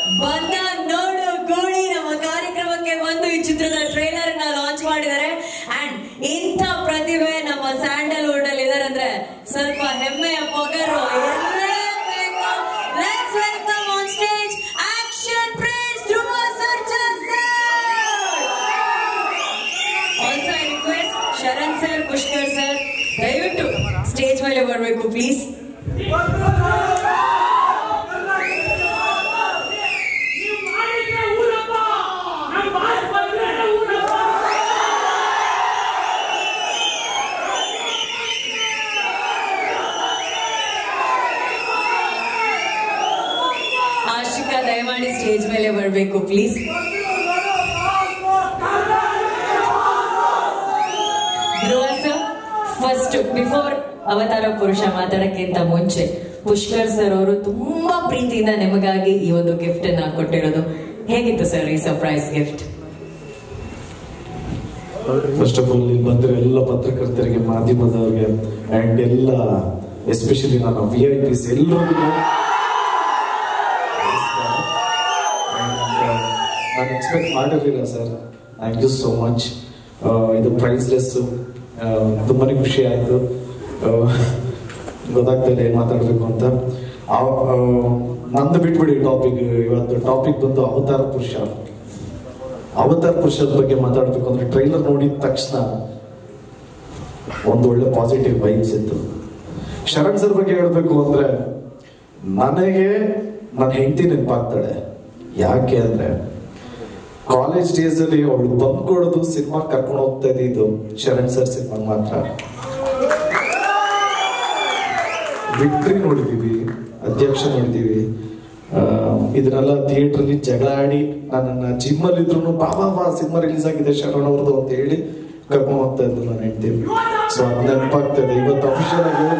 ಬಂದ ನೋಡು ಗೂಳಿ ನಮ್ಮ ಕಾರ್ಯಕ್ರಮಕ್ಕೆ ಬಂದು ಈ ಚಿತ್ರದ ಟ್ರೈಲರ್ ನ ಲಾಂಚ್ ಮಾಡಿದ್ದಾರೆ ಅಂಡ್ ಇಂಥ ಪ್ರತಿಭೆ ನಮ್ಮ ಸ್ಯಾಂಡಲ್ವುಡ್ ಅಲ್ಲಿ ಇದಾರೆ ಅಂದ್ರೆ ಸ್ವಲ್ಪ ಹೆಮ್ಮೆಯ ಪೊಗರು let's welcome on stage action prince Dhruva Sarja sir also I request Sharan sir Pushkar sir ದಯವಿಟ್ಟು ಸ್ಟೇಜ್ ಮೇಲೆ ಬರಬೇಕು ಪ್ಲೀಸ್ ನೀವು ಮಾಡಿದ್ರೆ ಊರಪ್ಪ ನಮ್ಮ ಬಾಸ್ ಬಂದ್ರೆ ಊರಪ್ಪ ಆಶಿಕಾ ದಯಮಾಡಿ ಸ್ಟೇಜ್ ಮೇಲೆ ಬರಬೇಕು please Dhruva sir first before Avatara Purusha ಮಾತಾಡಕ್ಕಿಂತ ಮುಂಚೆ ಪುಷ್ಕರ್ ಸರ್ ಅವರು ತುಂಬಾ ಪ್ರೀತಿಯಿಂದ ನಿಮಗಾಗಿ ಈ ಒಂದು ಗಿಫ್ಟ್ ಅನ್ನ ಕೊಟ್ಟಿರೋದು ಹೇಗಿತ್ತು ಸರ್ ಈ surprise gift first of all ಇಲ್ಲಿ ಬಂದಿರೋ ಎಲ್ಲ ಪತ್ರಕರ್ತರಿಗೆ ಮಾಧ್ಯಮದವರಿಗೆ ಅಂಡ್ ಎಲ್ಲ ಎಸ್ಪೆಷಲಿ ನನ್ನ ವಿ ಐ ಪಿಸ್ ಎಲ್ಲರಿಗೂ ನಾನು ಎಕ್ಸ್ಪೆಕ್ಟ್ ಮಾಡಿರಲಿಲ್ಲ sir thank you so much ಇದು ಪ್ರೈಸ್ಲೆಸ್ ತುಂಬಾನೇ ಖುಷಿ ಆಯಿತು ಗೊತ್ತಾಗ್ತಿಲ್ಲ ಏನು ಮಾತಾಡಬೇಕು ಅಂತ ಆ- ಆ, ನಂದು ಬಿಟ್ಬಿಡಿ ಟಾಪಿಕ್ ಇವತ್ತು ಟಾಪಿಕ್ ಬಂದು ಅವತಾರ ಪುರುಷ ಅವತಾರ್ ಪುರುಷದ ಬಗ್ಗೆ ಮಾತಾಡ್ಬೇಕು ಅಂದ್ರೆ ಟ್ರೈಲರ್ ನೋಡಿದ ತಕ್ಷಣ ಒಂದು ಒಳ್ಳೆ ಪಾಸಿಟಿವ್ ವೈಬ್ಸ್ ಇತ್ತು ಶರಣ್ ಸರ್ ಬಗ್ಗೆ ಹೇಳ್ಬೇಕು ಅಂದ್ರೆ ನನಗೆ ನನ್ನ ಹೆಂಡತಿ ನೆನಪಾಗ್ತಾಳೆ ಯಾಕೆ ಅಂದ್ರೆ ಕಾಲೇಜ್ ಡೇಸ್ ಅಲ್ಲಿ ಅವಳು ಬಂದ್ ಕೊಡೋದು ಸಿನಿಮಾ ಕರ್ಕೊಂಡು ಹೋಗ್ತಾ ಇದ್ದಿದ್ದು ಶರಣ್ ಸರ್ ಸಿನಿಮಾ ಮಾತ್ರ ವಿಕ್ಟ್ರಿ ನೋಡಿದೀವಿ ಅಧ್ಯಕ್ಷ ನೋಡಿದೀವಿ ಆ, ಇದನ್ನೆಲ್ಲ ಥಿಯೇಟರ್ ಅಲ್ಲಿ ಜಗಳ ಆಡಿ ನನ್ನನ್ನ ಜಿಮ್ ಅಲ್ಲಿ ಇದ್ರು ಬಾ ಬಾ ಬಾ ಸಿನಿಮಾ ರಿಲೀಸ್ ಆಗಿದೆ ಶರಣ್ ಅವ್ರದ್ದು ಅಂತ ಹೇಳಿ ಕರ್ಕೊಂಡು ಹೋಗ್ತಾ ಇದ್ರು ನಾನು ಹೆಂಡತಿ ಸೊ ಅದು ನೆನಪಾಗ್ತದೆ ಇವತ್ತು ಅಫಿಷಿಯಲ್ ಆಗಿ